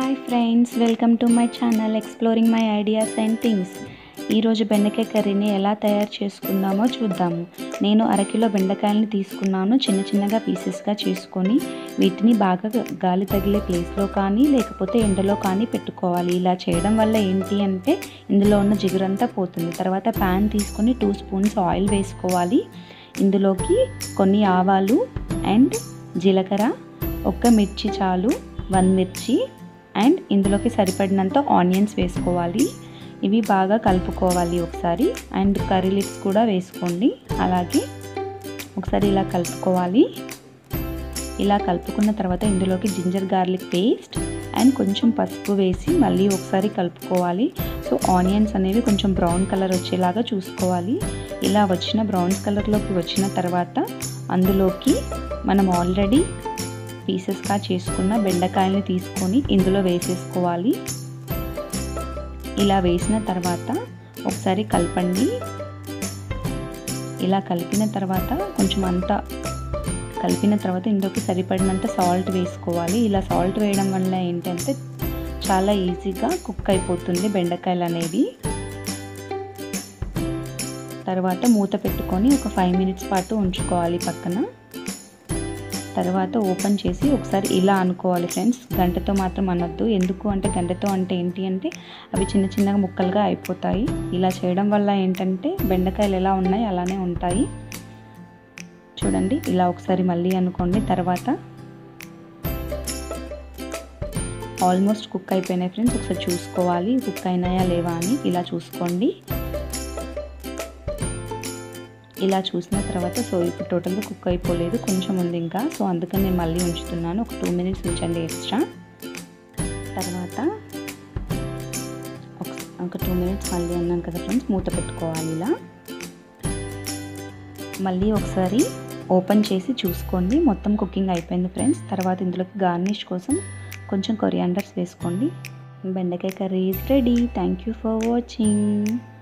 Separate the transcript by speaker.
Speaker 1: hi friends welcome to my channel exploring my ideas and things ఈరోజు బెండకాయ కర్రీని ఎలా తయారు చేసుకుందామో చూద్దాము నేను అరకిలో బెండకాయలని తీసుకున్నాను చిన్న చిన్నగా పీసెస్గా చేసుకొని వీటిని బాగా గాలి తగిలే ప్లేస్లో కానీ లేకపోతే ఎండలో కానీ పెట్టుకోవాలి ఇలా చేయడం వల్ల ఏంటి అంటే ఇందులో ఉన్న జిగురంతా పోతుంది తర్వాత ప్యాన్ తీసుకొని టూ స్పూన్స్ ఆయిల్ వేసుకోవాలి ఇందులోకి కొన్ని ఆవాలు అండ్ జీలకర్ర ఒక్క మిర్చి చాలు వన్ మిర్చి అండ్ ఇందులోకి సరిపడినంత ఆనియన్స్ వేసుకోవాలి ఇవి బాగా కలుపుకోవాలి ఒకసారి అండ్ కర్రీ లిప్స్ కూడా వేసుకోండి అలాగే ఒకసారి ఇలా కలుపుకోవాలి ఇలా కలుపుకున్న తర్వాత ఇందులోకి జింజర్ గార్లిక్ పేస్ట్ అండ్ కొంచెం పసుపు వేసి మళ్ళీ ఒకసారి కలుపుకోవాలి సో ఆనియన్స్ అనేవి కొంచెం బ్రౌన్ కలర్ వచ్చేలాగా చూసుకోవాలి ఇలా వచ్చిన బ్రౌన్ కలర్లోకి వచ్చిన తర్వాత అందులోకి మనం ఆల్రెడీ పీసెస్గా చేసుకున్న బెండకాయల్ని తీసుకొని ఇందులో వేసేసుకోవాలి ఇలా వేసిన తర్వాత ఒకసారి కలపండి ఇలా కలిపిన తర్వాత కొంచెం అంతా కలిపిన తర్వాత ఇందులోకి సరిపడినంత సాల్ట్ వేసుకోవాలి ఇలా సాల్ట్ వేయడం వల్ల ఏంటంటే చాలా ఈజీగా కుక్ అయిపోతుంది బెండకాయలు అనేవి తర్వాత మూత పెట్టుకొని ఒక ఫైవ్ మినిట్స్ పాటు ఉంచుకోవాలి పక్కన తర్వాత ఓపెన్ చేసి ఒకసారి ఇలా అనుకోవాలి ఫ్రెండ్స్ గంటతో మాత్రం అనొద్దు ఎందుకు అంటే గంటతో అంటే ఏంటి అంటే అవి చిన్న చిన్నగా ముక్కలుగా అయిపోతాయి ఇలా చేయడం వల్ల ఏంటంటే బెండకాయలు ఎలా ఉన్నాయి అలానే ఉంటాయి చూడండి ఇలా ఒకసారి మళ్ళీ అనుకోండి తర్వాత ఆల్మోస్ట్ కుక్ అయిపోయినాయి ఫ్రెండ్స్ ఒకసారి చూసుకోవాలి కుక్ అయినాయా లేవా అని ఇలా చూసుకోండి ఇలా చూసిన తర్వాత సో ఇప్పుడు టోటల్గా కుక్ అయిపోలేదు కొంచెం ఉంది ఇంకా సో అందుకని నేను మళ్ళీ ఉంచుతున్నాను ఒక టూ మినిట్స్ ఉంచండి ఎక్స్ట్రా తర్వాత ఒక టూ మినిట్స్ మళ్ళీ అన్నాను కదా ఫ్రెండ్స్ మూత పెట్టుకోవాలి ఇలా మళ్ళీ ఒకసారి ఓపెన్ చేసి చూసుకోండి మొత్తం కుకింగ్ అయిపోయింది ఫ్రెండ్స్ తర్వాత ఇందులోకి గార్నిష్ కోసం కొంచెం కొరియాండర్స్ వేసుకోండి బెండకాయ curry is ready thank you for watching